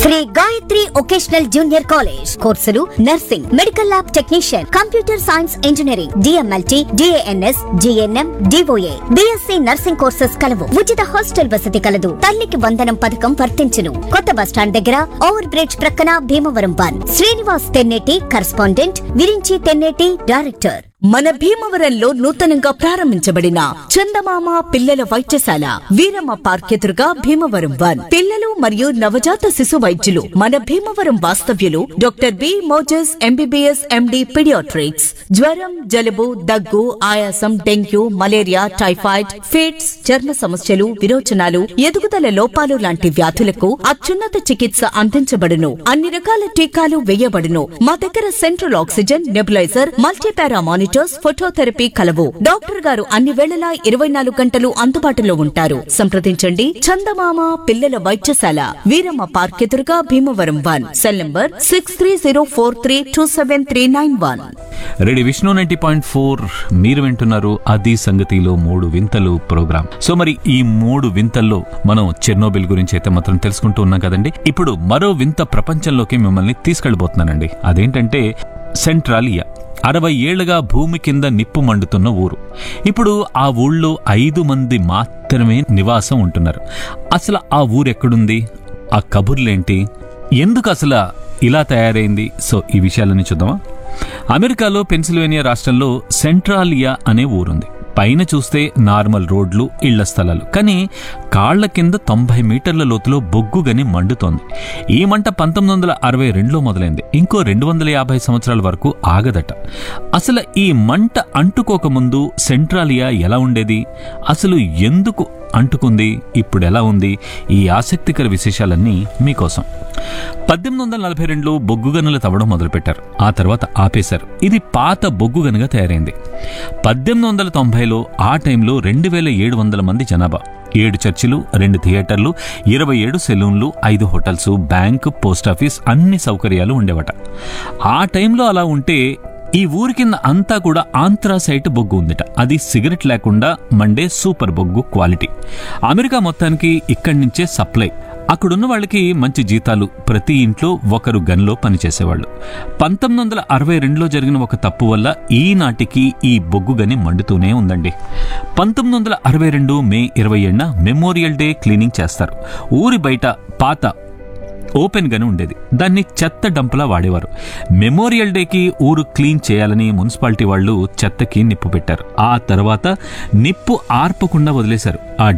Shri Gayatri vocational junior college కోర్సులు nursing medical lab technician computer science engineering DMLT DNS GNM DOA BSc nursing courses కలవు ఉచిత hostel వసతి కలదు తల్లికి వందనం పథకం వర్తించును కొత్త బస్టాండ్ దగ్గర ఓవర్ బ్రిడ్జ్ ప్రక్కన Bhimavaram one Srinivas Tenneti correspondent Virinchi Tenneti director మన భీమవరంలో నూతనంగా ప్రారంభించబడిన చందమామ పిల్లల వైద్యశాల వీరమ్మ పార్క్ ఎదురుగా భీమవరం వన్ పిల్లలు మరియు నవజాత శిశు వైద్యులు మన భీమవరం వాస్తవ్యులు doctor B Moses MBBS MD paediatrics జ్వరం జలుబు దగ్గు ఆయాసం డెంగ్యూ మలేరియా టైఫాయిడ్ ఫిట్స్ చర్మ సమస్యలు విరోచనాలు ఎదుగుదల లోపాలు లాంటి వ్యాధులకు అత్యున్నత చికిత్స అందించబడును అన్ని రకాల టీకాలు వేయబడును మా దగ్గర central oxygen nebulizer multipara monitors phototherapy కలవు డాక్టర్ గారు అన్ని వేళలా ఇరవై నాలుగు గంటలు అందుబాటులో ఉంటారు సంప్రదించండి చందమామ పిల్లల వైద్యశాల వీరమ్మ పార్క్ ఎదురుగా Bhimavaram one cell number six three zero four three two seven three nine one radio Vishnu ninety point four మీరు వింటున్నారు అది సంగతిలో మూడు వింతలు ప్రోగ్రామ్ సో మరి ఈ మూడు వింతల్లో మనం చెర్నోబిల్ గురించి అయితే మాత్రం తెలుసుకుంటూ ఉన్నాం కదండి ఇప్పుడు మరో వింత ప్రపంచంలోకి మిమ్మల్ని తీసుకెళ్ళిపోతున్నానండి అదేంటంటే సెంట్రాలియా అరవై ఏళ్లుగా భూమి కింద నిప్పు మండుతున్న ఊరు ఇప్పుడు ఆ ఊళ్ళో ఐదు మంది మాత్రమే నివాసం ఉంటున్నారు అసలు ఆ ఊరు ఎక్కడుంది ఆ కబుర్లేంటి ఎందుకు అసలు ఇలా తయారైంది సో ఈ విషయాలన్నీ చూద్దామా అమెరికాలో పెన్సిల్వేనియా రాష్ట్రంలో సెంట్రాలియా అనే ఊరుంది పైన చూస్తే నార్మల్ రోడ్లు ఇళ్ల స్థలాలు కానీ కాళ్ల కింద తొంభై మీటర్ల లోతులో బొగ్గుగని మండుతోంది ఈ మంట పంతొమ్మిది వందల అరవై రెండులో మొదలైంది ఇంకో రెండు వందల యాభై సంవత్సరాల వరకు ఆగదట అసలు ఈ మంట అంటుకోకముందు సెంట్రాలియా ఎలా ఉండేది అసలు ఎందుకు అంటుకుంది ఇప్పుడు ఎలా ఉంది ఈ ఆసక్తికర విశేషాలన్నీ మీకోసం పద్దెనిమిది వందల నలభై రెండులో బొగ్గు గనులు తవ్వడం మొదలుపెట్టారు ఆ తర్వాత ఆపేశారు ఇది పాత బొగ్గు గనుగా తయారైంది పద్దెనిమిది వందల తొంభైలో ఆ టైంలో రెండు వేల ఏడు వందల మంది జనాభా ఏడు చర్చిలు రెండు థియేటర్లు ఇరవై ఏడు సెలూన్లు ఐదు హోటల్స్ బ్యాంక్ పోస్టాఫీస్ అన్ని సౌకర్యాలు ఉండేవట ఆ టైంలో అలా ఉంటే ఈ ఊరి కింద అంతా కూడా ఆంథ్రాసైట్ బొగ్గు ఉందిట అది సిగరెట్ లేకుండా మండే సూపర్ బొగ్గు క్వాలిటీ అమెరికా మొత్తానికి ఇక్కడి నుంచే సప్లై అక్కడున్న వాళ్ళకి మంచి జీతాలు ప్రతి ఇంట్లో ఒకరు గన్లో పనిచేసేవాళ్ళు పంతొమ్మిది వందల అరవై రెండులో జరిగిన ఒక తప్పు వల్ల ఈనాటికి ఈ బొగ్గు గని మండుతూనే ఉందండి పంతొమ్మిది వందల అరవై రెండు మే ఇరవై ఏడున మెమోరియల్ డే క్లీనింగ్ చేస్తారు ఊరి బయట పాత ఓపెన్ గానే ఉండేది దాన్ని చెత్త డంపులా వాడేవారు మెమోరియల్ డేకి ఊరు క్లీన్ చేయాలని మున్సిపాలిటీ వాళ్ళు చెత్తకి నిప్పు పెట్టారు ఆ తర్వాత నిప్పు ఆర్పకుండా వదిలేశారు ఆ